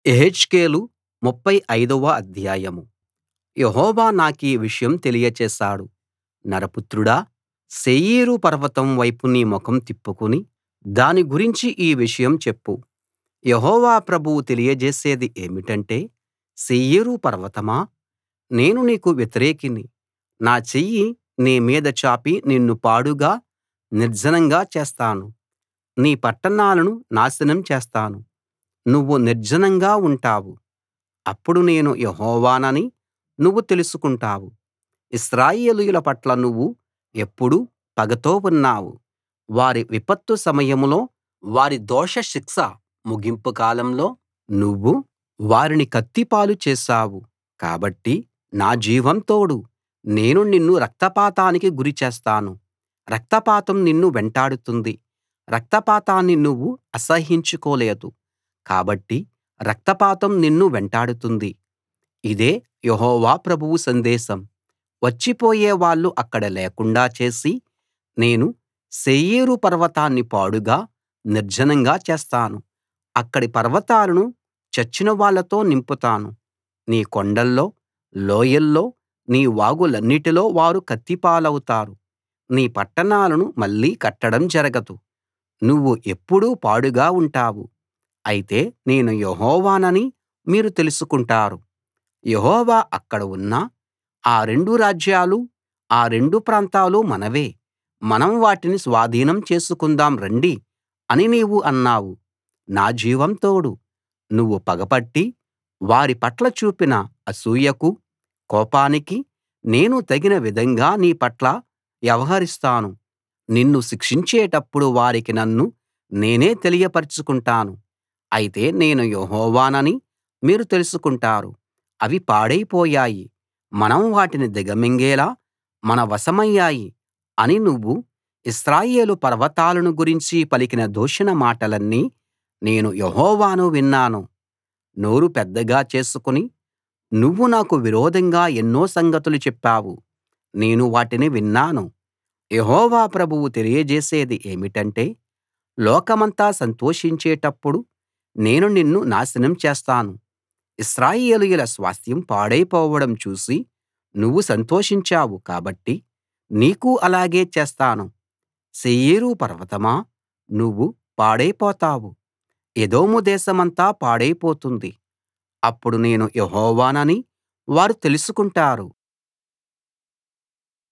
యెహెజ్కేలు 35 వ అధ్యాయం యెహోవా నాకీ విషయం తెలియచేశాడు నరపుత్రుడా శేయీరు పర్వతం వైపు నీ ముఖం తిప్పుకుని దాని గురించి ఈ విషయం చెప్పు యెహోవా ప్రభువు తెలియజేసేది ఏమిటంటే శేయీరు పర్వతమా నేను నీకు వ్యతిరేకిని నా చెయ్యి నీ మీద చాపి నిన్ను పాడుగా నిర్జనంగా చేస్తాను నీ పట్టణాలను నాశనం చేస్తాను నువ్వు నిర్జనంగా ఉంటావు అప్పుడు నేను యెహోవానని నువ్వు తెలుసుకుంటావు ఇశ్రాయేలీయుల పట్ల నువ్వు ఎప్పుడూ పగతో ఉన్నావు వారి విపత్తు సమయంలో వారి దోష శిక్ష ముగింపు కాలంలో నువ్వు వారిని కత్తిపాలు చేశావు కాబట్టి నా జీవం తోడు నేను నిన్ను రక్తపాతానికి గురి చేస్తాను రక్తపాతం నిన్ను వెంటాడుతుంది రక్తపాతాన్ని నువ్వు అసహ్యించుకోలేదు కాబట్టి రక్తపాతం నిన్ను వెంటాడుతుంది ఇదే యెహోవా ప్రభువు సందేశం వచ్చిపోయే వాళ్ళు అక్కడ లేకుండా చేసి నేను శేయీరు పర్వతాన్ని పాడుగా నిర్జనంగా చేస్తాను అక్కడి పర్వతాలను చచ్చిన వాళ్ళతో నింపుతాను నీ కొండల్లో లోయల్లో నీ వాగులన్నిటిలో వారు కత్తిపాలవుతారు నీ పట్టణాలను మళ్ళీ కట్టడం జరగదు నువ్వు ఎప్పుడూ పాడుగా ఉంటావు అయితే నేను యెహోవానని మీరు తెలుసుకుంటారు యెహోవా అక్కడ ఉన్నా ఆ రెండు రాజ్యాలూ ఆ రెండు ప్రాంతాలూ మనవే మనం వాటిని స్వాధీనం చేసుకుందాం రండి అని నీవు అన్నావు నా జీవం తోడు నువ్వు పగపట్టి వారి పట్ల చూపిన అసూయకూ కోపానికీ నేను తగిన విధంగా నీ పట్ల వ్యవహరిస్తాను నిన్ను శిక్షించేటప్పుడు వారికి నన్ను నేనే తెలియపరచుకుంటాను అయితే నేను యెహోవానని మీరు తెలుసుకుంటారు అవి పాడైపోయాయి మనం వాటిని దిగమింగేలా మన వశమయ్యాయి అని నువ్వు ఇశ్రాయేలు పర్వతాలను గురించి పలికిన దూషణ మాటలన్నీ నేను యెహోవాను విన్నాను నోరు పెద్దగా చేసుకుని నువ్వు నాకు విరోధంగా ఎన్నో సంగతులు చెప్పావు నేను వాటిని విన్నాను యెహోవా ప్రభువు తెలియజేసేది ఏమిటంటే లోకమంతా సంతోషించేటప్పుడు నేను నిన్ను నాశనం చేస్తాను ఇశ్రాయేలీయుల స్వాస్థ్యం పాడైపోవడం చూసి నువ్వు సంతోషించావు కాబట్టి నీకూ అలాగే చేస్తాను శేయీరు పర్వతమా నువ్వు పాడైపోతావు ఎదోము దేశమంతా పాడైపోతుంది అప్పుడు నేను యెహోవానని వారు తెలుసుకుంటారు